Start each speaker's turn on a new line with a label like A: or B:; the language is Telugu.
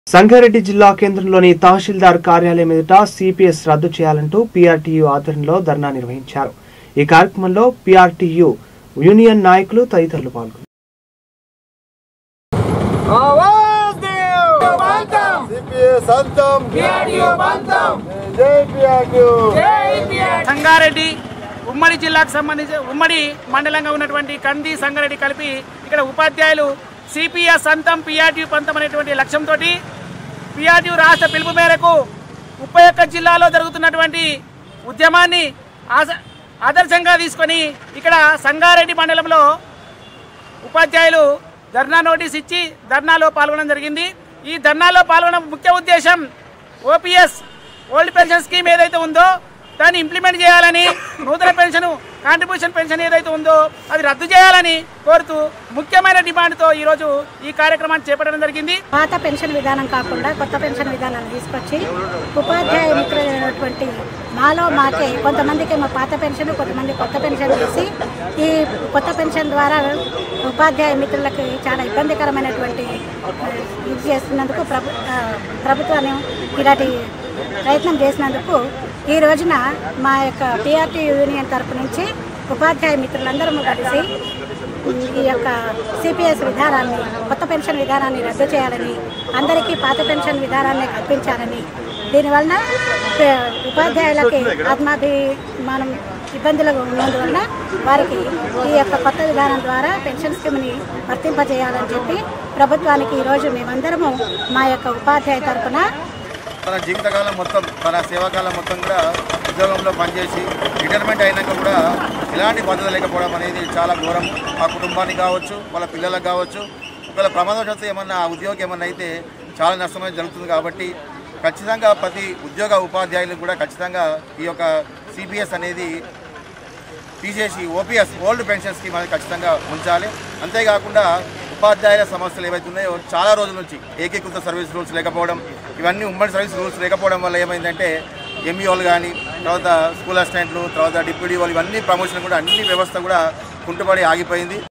A: సంగారెడ్డి జిల్లా కేంద్రంలోని తహసీల్దార్ కార్యాలయం ఎదుట సిపిఎస్ రద్దు చేయాలంటూ పీఆర్టీయూ ఆధ్వర్యంలో ధర్నా నిర్వహించారు ఈ కార్యక్రమంలో పీఆర్టీయూ యూనియన్ నాయకులు తదితరులు పాల్గొన్నారు
B: आवाज दो बंदम
C: సిపిఎస్ అంతం
B: पीआरटीओ बंदम
C: జై పిఆర్టీయూ
B: जय पीआर
D: సంగారెడ్డి ఉమ్మడి జిల్లాకు సంబంధించి ఉమ్మడి మండలంగా ఉన్నటువంటి కంది సంగారెడ్డి కలిపి ఇక్కడ ఉపాధ్యాయులు సిపిఎస్ అంతం పిఆర్టీ పంతం అనేటువంటి లక్ష్యంతో పిఆర్టీ రాష్ట్ర పిలుపు మేరకు ముప్పై ఒక్క జిల్లాలో జరుగుతున్నటువంటి ఉద్యమాన్ని ఆస- ఆదర్శంగా తీసుకొని ఇక్కడ సంగారెడ్డి మండలంలో ఉపాధ్యాయులు ధర్నా నోటీస్ ఇచ్చి ధర్నాలో పాల్గొనడం జరిగింది ఈ ధర్నాలో పాల్గొనడం ముఖ్య ఉద్దేశం ఓపీఎస్ ఓల్డ్ పెన్షన్ స్కీమ్ ఏదైతే ఉందో దాన్ని ఇంప్లిమెంట్ చేయాలని నూతన పెన్షన్ కాంట్రిబ్యూషన్ పెన్షన్ ఏదైతే ఉందో అది రద్దు చేయాలని కోరుతూ ముఖ్యమైన డిమాండ్తో ఈరోజు ఈ కార్యక్రమాన్ని చేపట్టడం జరిగింది
E: పాత పెన్షన్ విధానం కాకుండా కొత్త పెన్షన్ విధానాన్ని తీసుకొచ్చి ఉపాధ్యాయ మిత్రులైనటువంటి మాలో మాకే కొంతమందికి మా పాత పెన్షన్ కొంతమంది కొత్త పెన్షన్ చేసి ఈ కొత్త పెన్షన్ ద్వారా ఉపాధ్యాయ మిత్రులకి చాలా ఇబ్బందికరమైనటువంటి ఆ, ఇది చేస్తున్నందుకు ప్రభు ఆ, ప్రభుత్వాన్ని ఇలాంటి ప్రయత్నం చేసినందుకు ఈ రోజున మా యొక్క పిఆర్టీ యూనియన్ తరపు నుంచి ఉపాధ్యాయ మిత్రులందరము కలిసి ఈ యొక్క సిపిఎస్ విధానాన్ని కొత్త పెన్షన్ విధానాన్ని రద్దు చేయాలని అందరికీ పాత పెన్షన్ విధానాన్ని కల్పించాలని దీనివలన ప- ఉపాధ్యాయులకి ఆత్మాభిమానం ఇబ్బందులు ఉన్నందువలన వారికి ఈ యొక్క కొత్త విధానం ద్వారా పెన్షన్ స్కీమ్ని వర్తింపజేయాలని చెప్పి ప్రభుత్వానికి ఈరోజు మేమందరము మా యొక్క ఉపాధ్యాయ తరపున
C: తన జీవితకాలం మొత్తం తన సేవాకాలం మొత్తం కూడా ఉద్యోగంలో పనిచేసి రిటైర్మెంట్ అయినాక కూడా ఎలాంటి భద్రత లేకపోవడం అనేది చాలా ఘోరం ఆ కుటుంబానికి కావచ్చు వాళ్ళ పిల్లలకు కావచ్చు ఒకవేళ ప్రమాదవశాత్తు ఏమన్నా ఆ ఉద్యోగం ఏమన్నా అయితే చాలా నష్టమే జరుగుతుంది కాబట్టి ఖచ్చితంగా ప్రతి ఉద్యోగ ఉపాధ్యాయులకు కూడా ఖచ్చితంగా ఈ యొక్క సిపిఎస్ అనేది తీసేసి ఓపీఎస్ ఓల్డ్ పెన్షన్ స్కీమ్ అనేది ఖచ్చితంగా ఉంచాలి అంతేకాకుండా ఉపాధ్యాయుల సమస్యలు ఏవైతే ఉన్నాయో చాలా రోజుల నుంచి ఏకీకృత సర్వీస్ రూల్స్ లేకపోవడం ఇవన్నీ ఉమ్మడి సర్వీస్ రూల్స్ లేకపోవడం వల్ల ఏమైందంటే ఎంఈఓలు కానీ తర్వాత స్కూల్ అసిస్టెంట్లు తర్వాత డిప్యూటీ వాళ్ళు ఇవన్నీ ప్రమోషన్ కూడా అన్ని వ్యవస్థ కూడా కుంటుపడి ఆగిపోయింది